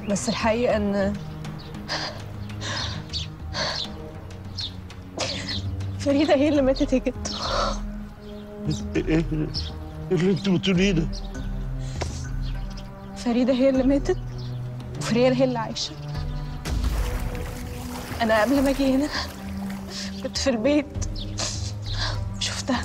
بس الحقيقة إن فريدة هي اللي ماتت يا جدو ايه اللي انت بتقوليه ده؟ فريدة هي اللي ماتت وفريال هي اللي عايشة أنا قبل ما أجي هنا كنت في البيت شفتها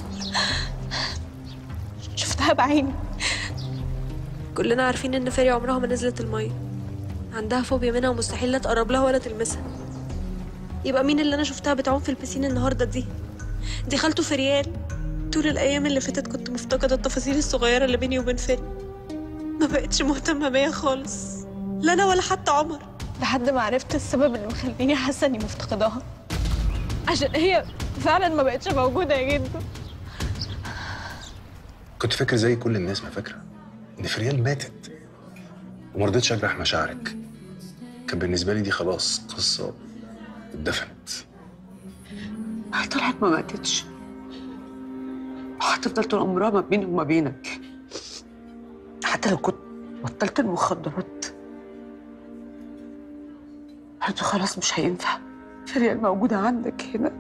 شفتها بعيني كلنا عارفين ان فاري عمرها ما نزلت الميه عندها فوبيا منها ومستحيل لا تقرب لها ولا تلمسها يبقى مين اللي انا شفتها بتعوم في البسين النهارده دي دي خالته فريال طول الايام اللي فاتت كنت مفتقده التفاصيل الصغيره اللي بيني وبين فاري ما بقتش مهتمه بيا خالص لا انا ولا حتى عمر لحد ما عرفت السبب اللي مخليني حاسة إني مفتقداها عشان هي فعلا ما بقتش موجودة يا جدو كنت فاكر زي كل الناس ما فاكره ان فريال ماتت وما رضيتش اجرح مشاعرك كان بالنسبه لي دي خلاص قصه اتدفنت طلعت ما ماتتش وهتفضل طول عمرها ما بيني وما بينك حتى لو كنت بطلت المخدرات برضه خلاص مش هينفع فريال موجودة عندك هنا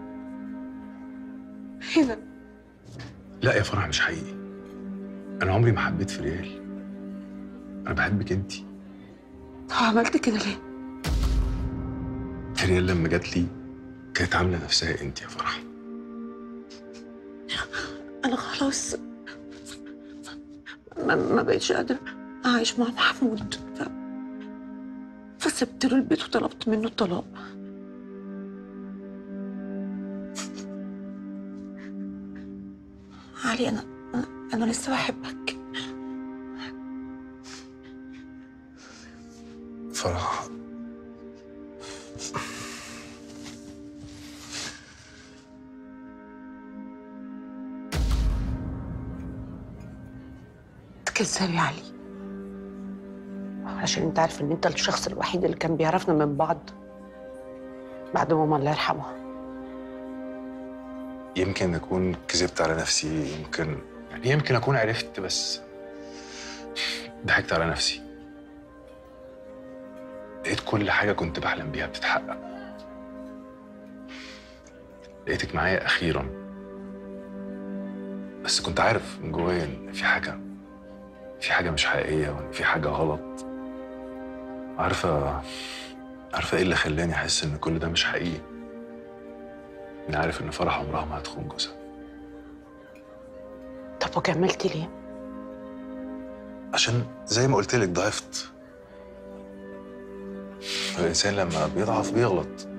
هنا لا يا فرح مش حقيقي انا عمري ما حبيت فريال انا بحبك انت عملت كده ليه؟ فريال لما جات لي كانت عامله نفسها انت يا فرح أنا خلاص ما, ما بقتش قادرة أعيش مع محمود ف... فسبت له البيت وطلبت منه الطلاق علي أنا أنا, أنا لسه بحبك فرح كذاب يا علي عشان انت عارف ان انت الشخص الوحيد اللي كان بيعرفنا من بعض بعد ماما الله يرحمها يمكن اكون كذبت على نفسي يمكن يعني يمكن اكون عرفت بس ضحكت على نفسي لقيت كل حاجه كنت بحلم بيها بتتحقق لقيتك معايا اخيرا بس كنت عارف من جوايا ان في حاجه في حاجه مش حقيقيه وان في حاجه غلط عارفه عارفه ايه اللي خلاني احس ان كل ده مش حقيقي اني عارف ان فرح عمرها ما هتخون جوزها طب وكملت ليه؟ عشان زي ما قلت لك ضعفت الانسان لما بيضعف بيغلط